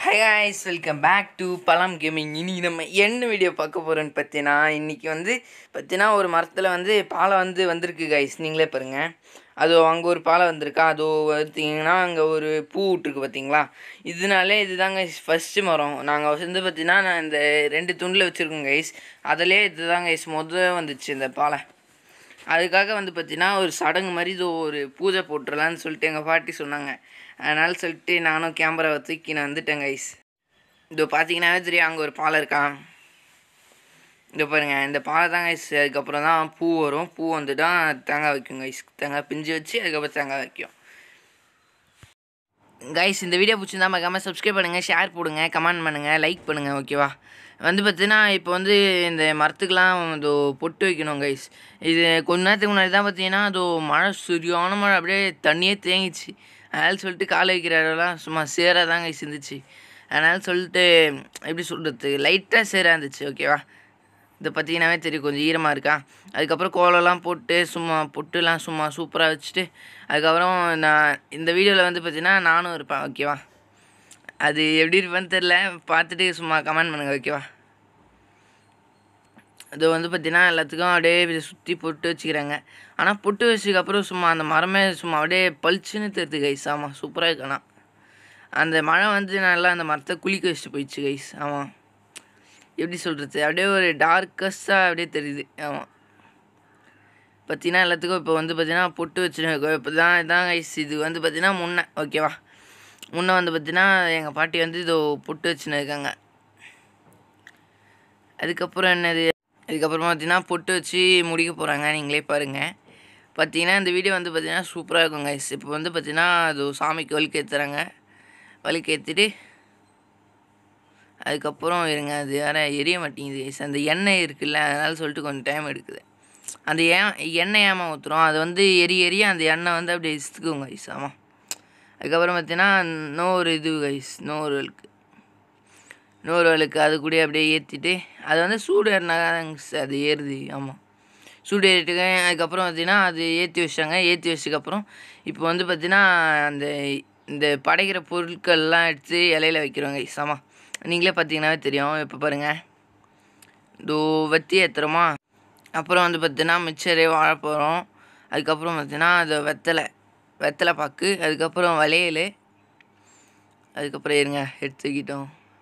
High guys welcome back to பலாம் gaming இனி நம்ம என்ன வீடியோ பார்க்க போகிறோன்னு பார்த்தீங்கன்னா இன்றைக்கி வந்து பார்த்தீங்கன்னா ஒரு மரத்தில் வந்து பாலை வந்து வந்திருக்கு கைஸ் நீங்களே பாருங்க அது அங்கே ஒரு பாலை வந்திருக்கா அது பார்த்தீங்கன்னா அங்கே ஒரு பூ விட்ருக்கு பார்த்தீங்களா இதனாலே இதுதாங்க ஃபஸ்ட்டு மரம் நாங்கள் வந்து பார்த்தீங்கன்னா நான் இந்த ரெண்டு துண்டில் வச்சுருக்கோம் கைஸ் அதிலே இதுதான் கைஸ் முத வந்துச்சு இந்த பாலை அதுக்காக வந்து பார்த்தீங்கன்னா ஒரு சடங்கு மாதிரி இது ஒரு பூஜை போட்டுடலான்னு சொல்லிட்டு எங்கள் பாட்டி சொன்னாங்க அதனால சொல்லிட்டு நானும் கேமராவை தூக்கி நான் வந்துட்டேன் கைஸ் இதோ பார்த்தீங்கன்னாவே தெரியும் அங்கே ஒரு பாலை இருக்கான் இதோ பாருங்க இந்த பாலை தான் கைஸ் அதுக்கப்புறம் தான் பூ வரும் பூ வந்து தான் தேங்காய் வைக்கும் கைஸ் தேங்காய் பிஞ்சு வச்சு அதுக்கப்புறம் தேங்காய் வைக்கும் கைஸ் இந்த வீடியோ பிடிச்சிருந்தா மறக்காமல் சப்ஸ்கிரைப் பண்ணுங்கள் ஷேர் போடுங்க கமெண்ட் பண்ணுங்கள் லைக் பண்ணுங்கள் ஓகேவா வந்து பார்த்தீங்கன்னா இப்போ வந்து இந்த மரத்துக்கெலாம் இதோ பொட்டு வைக்கணும் கைஸ் இது கொஞ்ச நேரத்துக்கு முன்னாடி தான் பார்த்தீங்கன்னா அதோ மழை சரியான மழை அப்படியே தண்ணியே தேங்கிச்சு அதனால் சொல்லிட்டு காலை வைக்கிற இடம்லாம் சும்மா சேராக தான் கைஸ் இருந்துச்சு அதனால் சொல்லிட்டு எப்படி சொல்கிறது லைட்டாக சேராக இருந்துச்சு ஓகேவா இதை பார்த்தீங்கன்னாவே தெரியும் கொஞ்சம் ஈரமாக இருக்கா அதுக்கப்புறம் கோலம்லாம் போட்டு சும்மா பொட்டுலாம் சும்மா சூப்பராக வச்சுட்டு அதுக்கப்புறம் நான் இந்த வீடியோவில் வந்து பார்த்தீங்கன்னா நானும் இருப்பேன் ஓகேவா அது எப்படி இருப்பேன்னு தெரில பார்த்துட்டு சும்மா கமெண்ட் பண்ணுங்கள் ஓகேவா அது வந்து பார்த்தீங்கன்னா எல்லாத்துக்கும் அப்படியே சுற்றி பொட்டு வச்சுக்கிறாங்க ஆனால் பொட்டு வச்சதுக்கப்புறம் சும்மா அந்த மரமே சும்மா அப்படியே பளிச்சுன்னு தெரியுது கைஸ் ஆமாம் சூப்பராக இருக்கு ஆனால் அந்த மழை வந்து நல்லா அந்த மரத்தை குளிக்க வச்சுட்டு போயிடுச்சு கைஸ் ஆமாம் எப்படி சொல்கிறது அப்படியே ஒரு டார்க்கஸ்ட்டாக அப்படியே தெரியுது ஆமாம் பார்த்தீங்கன்னா எல்லாத்துக்கும் இப்போ வந்து பார்த்தீங்கன்னா பொட்டு வச்சுருக்கோம் இப்போ தான் இதான் கைஸ் இது வந்து பார்த்தீங்கன்னா முன்ன ஓகேவா முன்ன வந்து பார்த்தீங்கன்னா எங்கள் பாட்டி வந்து இதோ பொட்டு வச்சுன்னு இருக்காங்க அதுக்கப்புறம் என்னது அதுக்கப்புறமா பார்த்தீங்கன்னா பொட்டு வச்சு முடிக்க போகிறாங்க நீங்களே பாருங்கள் பார்த்தீங்கன்னா இந்த வீடியோ வந்து பார்த்தீங்கன்னா சூப்பராக இருக்கும் கைஸ் இப்போ வந்து பார்த்தீங்கன்னா அது சாமிக்கு வலிக்கு ஏற்றுறாங்க வலிக்கு ஏற்றிட்டு அதுக்கப்புறம் இருங்க அது வேறு எரிய மாட்டேங்குது கைஸ் அந்த எண்ணெய் இருக்குல்ல அதனால சொல்லிட்டு கொஞ்சம் டைம் எடுக்குது அந்த ஏன் எண்ணெய் ஏமா ஊற்றுறோம் அது வந்து எரி எரிய அந்த எண்ணெய் வந்து அப்படியே இசுக்குங்க கைஸ் ஆமாம் அதுக்கப்புறம் பார்த்தீங்கன்னா இன்னொரு இது கைஸ் இன்னொரு வலுக்கு இன்னொரு வலுக்கு அது கூட அப்படியே ஏற்றிட்டு அது வந்து சூடு ஏறினாங்க அது ஏறுது ஆமாம் சூடு ஏறிட்டு அதுக்கப்புறம் பார்த்தீங்கன்னா அது ஏற்றி வச்சிட்டாங்க ஏற்றி வச்சதுக்கப்புறம் இப்போ வந்து பார்த்தீங்கன்னா அந்த இந்த படைக்கிற பொருட்கள்லாம் எடுத்து இலையில வைக்கிறோங்க கைஸ் ஆமாம் நீங்களே பார்த்தீங்கன்னாவே தெரியும் இப்போ பாருங்கள் இதோ வத்தி ஏற்றுறோமா அப்புறம் வந்து பார்த்தீங்கன்னா மிச்சரே வாழ போகிறோம் அதுக்கப்புறம் பார்த்தீங்கன்னா அது வெத்தலை வெத்தலை பாக்கு அதுக்கப்புறம் வளையல் அதுக்கப்புறம் இருங்க எடுத்துக்கிட்டோம்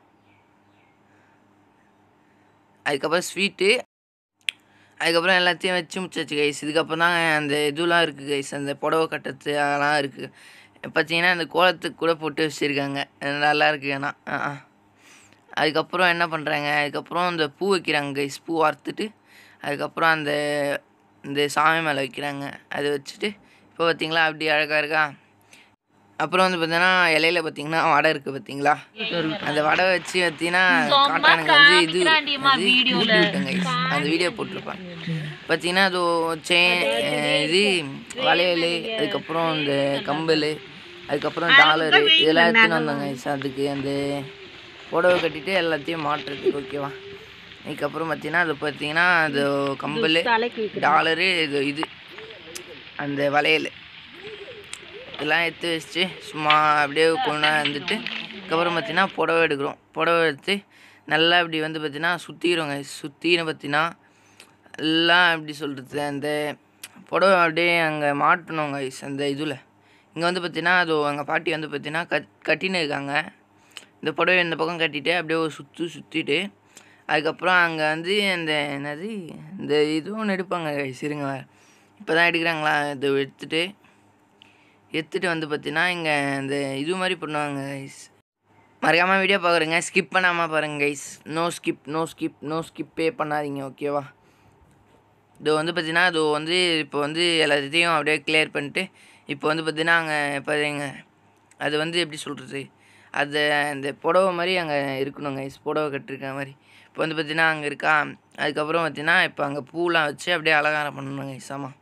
அதுக்கப்புறம் ஸ்வீட்டு அதுக்கப்புறம் எல்லாத்தையும் வச்சு முடிச்சாச்சு கைஸ் இதுக்கப்புறம் தான் அந்த இதுலாம் இருக்குது கைஸ் அந்த புடவை கட்டுறது அதெல்லாம் இருக்குது பார்த்தீங்கன்னா அந்த கோலத்துக்கு கூட போட்டு வச்சுருக்காங்க நல்லா இருக்கு ஆனால் ஆ அதுக்கப்புறம் என்ன பண்ணுறாங்க அதுக்கப்புறம் இந்த பூ வைக்கிறாங்க கைஸ் பூ வறுத்துட்டு அதுக்கப்புறம் அந்த இந்த சாமி மேலே வைக்கிறாங்க அதை வச்சுட்டு இப்போ பார்த்தீங்களா அப்படி அழகாக இருக்கா அப்புறம் வந்து பார்த்தீங்கன்னா இலையில பார்த்தீங்கன்னா வடை இருக்குது பார்த்தீங்களா அந்த வடை வச்சு பார்த்தீங்கன்னா காட்டானுங்க வந்து இது ஊட்டி விட்டேங்க அந்த வீடியோ போட்டிருப்பேன் பார்த்தீங்கன்னா அது செயின் இது வளையல் அதுக்கப்புறம் இந்த கம்பல் அதுக்கப்புறம் டாலரு இதெல்லாம் எடுத்துன்னு வந்தாங்க அதுக்கு அந்த புடவை கட்டிட்டு எல்லாத்தையும் மாட்டுறதுக்கு ஓகேவா அதுக்கப்புறம் பார்த்தீங்கன்னா அது பார்த்தீங்கன்னா அது கம்பல் டாலரு இது இது அந்த வளையல் இதெல்லாம் எடுத்து வச்சுட்டு சும்மா அப்படியே கொண்டா வந்துட்டு அதுக்கப்புறம் பார்த்தீங்கன்னா புடவை எடுக்கிறோம் புடவை எடுத்து நல்லா இப்படி வந்து பார்த்தீங்கன்னா சுற்றிடுவோங்க சுற்றின்னு பார்த்தீங்கன்னா எல்லாம் எப்படி சொல்கிறது அந்த புடவை அப்படியே அங்கே மாட்டணும் கைஸ் அந்த இதில் இங்கே வந்து பார்த்தீங்கன்னா அது எங்கள் பாட்டி வந்து பார்த்தீங்கன்னா கட் கட்டின்னு இருக்காங்க இந்த புடவை இந்த பக்கம் கட்டிட்டு அப்படியே ஒரு சுற்று சுற்றிட்டு அதுக்கப்புறம் அங்கே வந்து அந்த என்னது இந்த இதுவும் எடுப்பாங்க கைஸ் இருங்க இப்போ தான் எடுக்கிறாங்களா இதை எடுத்துகிட்டு எடுத்துகிட்டு வந்து பார்த்தீங்கன்னா இங்கே இந்த இது மாதிரி பண்ணுவாங்க கைஸ் மறக்காமல் வீடியோ பார்க்குறேங்க ஸ்கிப் பண்ணாமல் பாருங்கள் guys no skip no skip no ஸ்கிப்பே பண்ணாதீங்க ஓகேவா இது வந்து பார்த்தீங்கன்னா அது வந்து இப்போ வந்து எல்லாத்தையும் அப்படியே கிளியர் பண்ணிட்டு இப்போ வந்து பார்த்தீங்கன்னா அங்கே பாருங்க அது வந்து எப்படி சொல்கிறது அது அந்த புடவை மாதிரி அங்கே இருக்கணும் கைஸ் புடவை கட்டிருக்க மாதிரி இப்போ வந்து பார்த்தீங்கன்னா அங்கே இருக்கா அதுக்கப்புறம் பார்த்தீங்கன்னா இப்போ அங்கே பூலாம் வச்சு அப்படியே அலங்காரம் பண்ணணும் கைஸ் ஆமாம்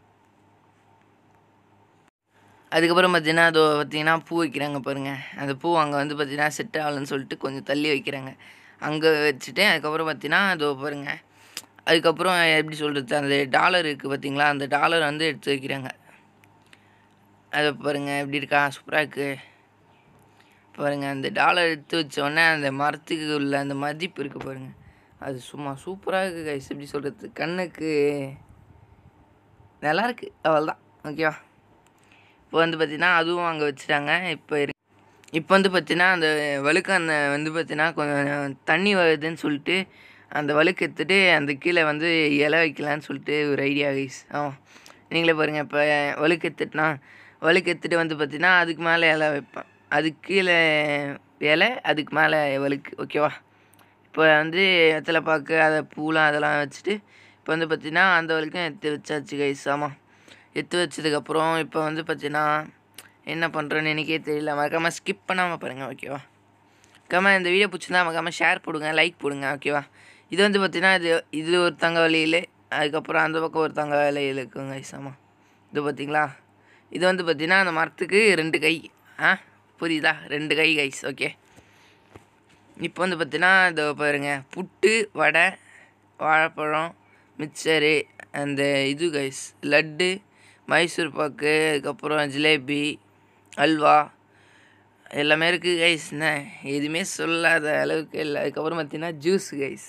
அதுக்கப்புறம் பார்த்தீங்கன்னா அது பார்த்தீங்கன்னா பூ வைக்கிறாங்க பாருங்கள் அந்த பூ அங்கே வந்து பார்த்தீங்கன்னா செட் ஆகலன்னு சொல்லிட்டு கொஞ்சம் தள்ளி வைக்கிறாங்க அங்கே வச்சுட்டு அதுக்கப்புறம் பார்த்தீங்கன்னா அது பாருங்கள் அதுக்கப்புறம் எப்படி சொல்கிறது அந்த டாலர் இருக்குது பார்த்தீங்களா அந்த டாலர் வந்து எடுத்து வைக்கிறாங்க அதை பாருங்கள் எப்படி இருக்கா சூப்பராக இருக்குது பாருங்கள் அந்த டாலர் எடுத்து வச்ச உடனே அந்த மரத்துக்கு உள்ள அந்த மதிப்பு இருக்கு பாருங்கள் அது சும்மா சூப்பராக இருக்குது கைஸ் எப்படி சொல்கிறது கண்ணுக்கு நல்லா இருக்கு அவ்வளோதான் ஓகேவா இப்போ வந்து பார்த்தீங்கன்னா அதுவும் அங்கே வச்சுட்டாங்க இப்போ இரு இப்போ வந்து பார்த்தீங்கன்னா அந்த வழுக்கு அந்த வந்து பார்த்தீங்கன்னா கொஞ்சம் தண்ணி வருதுன்னு சொல்லிட்டு அந்த வழுக்கு எடுத்துட்டு அந்த கீழே வந்து இலை வைக்கலான்னு சொல்லிட்டு ஒரு ஐடியா கைஸ் ஆமாம் நீங்களே பாருங்கள் இப்போ வழுக்கு எடுத்துட்டுனா வழுக்கு எடுத்துட்டு வந்து பார்த்தீங்கன்னா அதுக்கு மேலே இலை வைப்பேன் அதுக்கு கீழே இலை அதுக்கு மேலே வழுக்கு ஓகேவா இப்போ வந்து வெத்தலை பாக்கு அதை பூலாம் அதெல்லாம் வச்சுட்டு இப்போ வந்து பார்த்தீங்கன்னா அந்த வரைக்கும் எடுத்து வச்சாச்சு கைஸ் ஆமாம் எடுத்து வச்சதுக்கப்புறம் இப்போ வந்து பார்த்தீங்கன்னா என்ன பண்ணுறேன்னு எனக்கே தெரியல மறக்காமல் ஸ்கிப் பண்ணாமல் பாருங்கள் ஓகேவா மறக்காமல் இந்த வீடியோ பிடிச்சிருந்தா மறக்காமல் ஷேர் போடுங்க லைக் போடுங்க ஓகேவா இது வந்து பார்த்தீங்கன்னா இது இது ஒரு தங்க வழியில் அதுக்கப்புறம் அந்த பக்கம் ஒரு தங்க வழியில் இருக்குங்க கைஸ் ஆமாம் இது பார்த்தீங்களா இது வந்து பார்த்தீங்கன்னா அந்த மரத்துக்கு ரெண்டு கை ஆ புரியுதா ரெண்டு கை கைஸ் ஓகே இப்போ வந்து பார்த்தீங்கன்னா இதோ பாருங்க புட்டு வடை வாழைப்பழம் மிக்சரு அந்த இது கைஸ் லட்டு மைசூர் பாக்கு அதுக்கப்புறம் ஜிலேபி அல்வா எல்லாமே இருக்குது கைஸ் என்ன எதுவுமே சொல்லாத அளவுக்கு இல்லை அதுக்கப்புறம் பார்த்தீங்கன்னா ஜூஸ் கைஸ்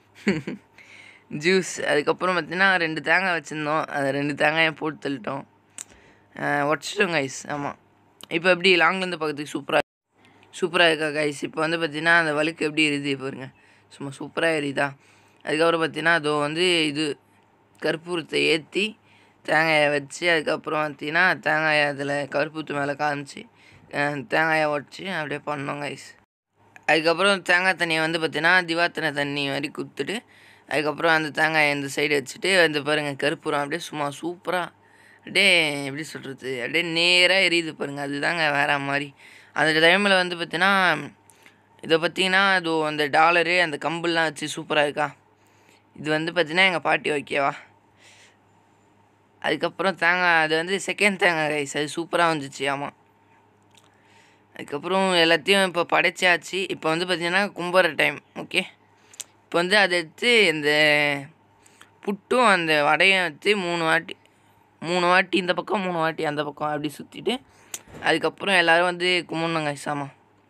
ஜூஸ் அதுக்கப்புறம் பார்த்தீங்கன்னா ரெண்டு தேங்காய் வச்சுருந்தோம் அந்த ரெண்டு தேங்காயை போட்டு தள்ளிட்டோம் உடச்சிட்டோம் கைஸ் ஆமாம் இப்போ எப்படி லாங்லேருந்து பார்க்கறதுக்கு சூப்பராக சூப்பராக இருக்கா கைஸ் இப்போ வந்து பார்த்தீங்கன்னா அந்த வழுக்கு எப்படி எரியுது பாருங்க சும்மா சூப்பராக எரியுதா அதுக்கப்புறம் பார்த்தீங்கன்னா அதோ வந்து இது கற்பூரத்தை ஏற்றி தேங்காயை வச்சு அதுக்கப்புறம் பார்த்தீங்கன்னா தேங்காயை அதில் கற்பூரத்து மேலே காமிச்சு அஹ், தேங்காயை உடச்சி அப்படியே பண்ணோம் கைஸ் அதுக்கப்புறம் தேங்காய் தண்ணியை வந்து பார்த்தீங்கன்னா திவாத்தனை தண்ணி மாதிரி கொடுத்துட்டு அதுக்கப்புறம் அந்த தேங்காயை இந்த சைடு வச்சுட்டு வந்து பாருங்கள் கற்பூரம் அப்படியே சும்மா சூப்பராக அப்படியே எப்படி சொல்கிறது அப்படியே நேராக எரியுது பாருங்கள் அதுதாங்க வேற மாதிரி அந்த டைமில் வந்து பார்த்தீங்கன்னா இதை பார்த்தீங்கன்னா அது அந்த டாலரு அந்த கம்புலாம் வச்சு சூப்பராக இருக்கா இது வந்து பார்த்தீங்கன்னா எங்கள் பாட்டி ஓகேவா அதுக்கப்புறம் தேங்காய் அது வந்து செகண்ட் தேங்காய் ரைஸ் அது சூப்பராக வந்துச்சு ஆமாம் அதுக்கப்புறம் எல்லாத்தையும் இப்போ படைச்சாச்சு இப்போ வந்து பார்த்தீங்கன்னா கும்புற டைம் ஓகே இப்போ வந்து அதை எடுத்து இந்த புட்டும் அந்த வடையும் வச்சு மூணு வாட்டி மூணு வாட்டி இந்த பக்கம் மூணு வாட்டி அந்த பக்கம் அப்படி சுற்றிட்டு அதுக்கப்புறம் எல்லோரும் வந்து கும்பிட்ணுங்க சாமா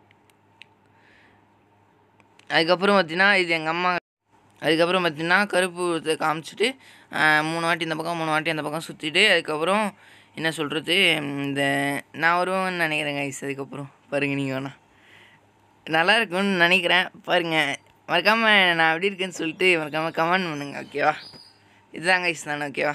அதுக்கப்புறம் பார்த்தீங்கன்னா இது எங்கள் அம்மா அதுக்கப்புறம் பார்த்தீங்கன்னா கருப்பு இதை காமிச்சிட்டு ஆஹ், மூணு வாட்டி இந்த பக்கம் மூணு வாட்டி அந்த பக்கம் சுற்றிட்டு அதுக்கப்புறம் என்ன சொல்கிறது இந்த நான் வருவேன்னு நினைக்கிறேன் கைஸ் அதுக்கப்புறம் பாருங்கள் நீங்கள் வேணா நல்லா இருக்கும்னு நினைக்கிறேன் பாருங்கள் மறக்காமல் நான் எப்படி இருக்கேன்னு சொல்லிட்டு மறக்காமல் கமெண்ட் பண்ணுங்க ஓகேவா இதுதான் கைஸ் நான் ஓகேவா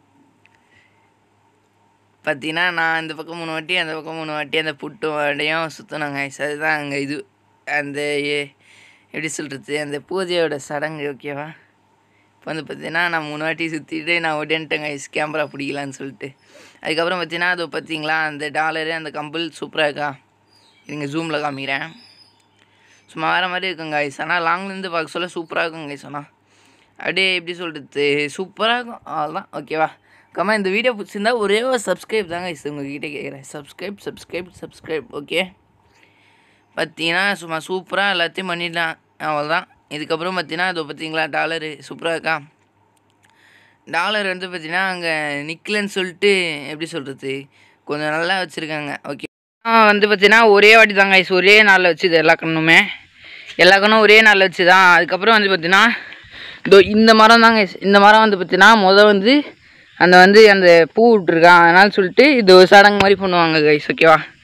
பார்த்தீங்கன்னா நான் இந்த பக்கம் மூணு வாட்டி அந்த பக்கம் மூணு வாட்டி அந்த புட்டு வடையும் சுற்றினோங்க கைஸ் அதுதான் அங்கே இது அந்த ஏ- எப்படி சொல்கிறது அந்த பூஜையோட சடங்கு ஓகேவா இப்போ வந்து பார்த்தீங்கன்னா நான் மூணு வாட்டி சுற்றிட்டு நான் உடன்ட்டேங்க கைஸ் கேமரா பிடிக்கலான்னு சொல்லிட்டு அதுக்கப்புறம் பார்த்தீங்கன்னா அது பார்த்தீங்களா அந்த டாலரு அந்த கம்பிள் சூப்பராக இருக்கா இருங்க ஜூமில் காமிக்கிறேன் சும்மா வேறு மாதிரி இருக்குங்க கைஸ் ஆனால் லாங்லேருந்து பார்க்க சொல்ல சூப்பராக இருக்கும் கைஸ் ஆனால் அப்படியே எப்படி சொல்கிறது சூப்பராக இருக்கும் அவ்வளோதான் ஓகேவா கம்மா இந்த வீடியோ பிடிச்சிருந்தா ஒரே ஒரு சப்ஸ்கிரைப் தாங்க கைஸ் உங்ககிட்ட கேட்குறேன் சப்ஸ்கிரைப் சப்ஸ்கிரைப் சப்ஸ்கிரைப் ஓகே பார்த்தீங்கன்னா சும்மா சூப்பராக எல்லாத்தையும் பண்ணிடலாம் அவ்வளோதான் இதுக்கப்புறம் பார்த்தீங்கன்னா அது பார்த்தீங்களா டாலரு சூப்பராக இருக்கா டாலர் வந்து பார்த்தீங்கன்னா அங்கே நிற்கலன்னு சொல்லிட்டு எப்படி சொல்கிறது கொஞ்சம் நல்லா வச்சுருக்காங்க ஓகே வந்து பார்த்தீங்கன்னா ஒரே வாட்டி தாங்க guys, ஒரே நாளில் வச்சுது எல்லா கண்ணுமே எல்லா கண்ணும் ஒரே நாளில் வச்சு தான் அதுக்கப்புறம் வந்து பார்த்தீங்கன்னா இதோ இந்த மரம் தாங்க guys. இந்த மரம் வந்து பார்த்தீங்கன்னா முத வந்து அந்த வந்து அந்த பூ விட்ருக்கான் அதனால சொல்லிட்டு இது ஒரு சடங்கு மாதிரி பண்ணுவாங்க கைஸ் ஓகேவா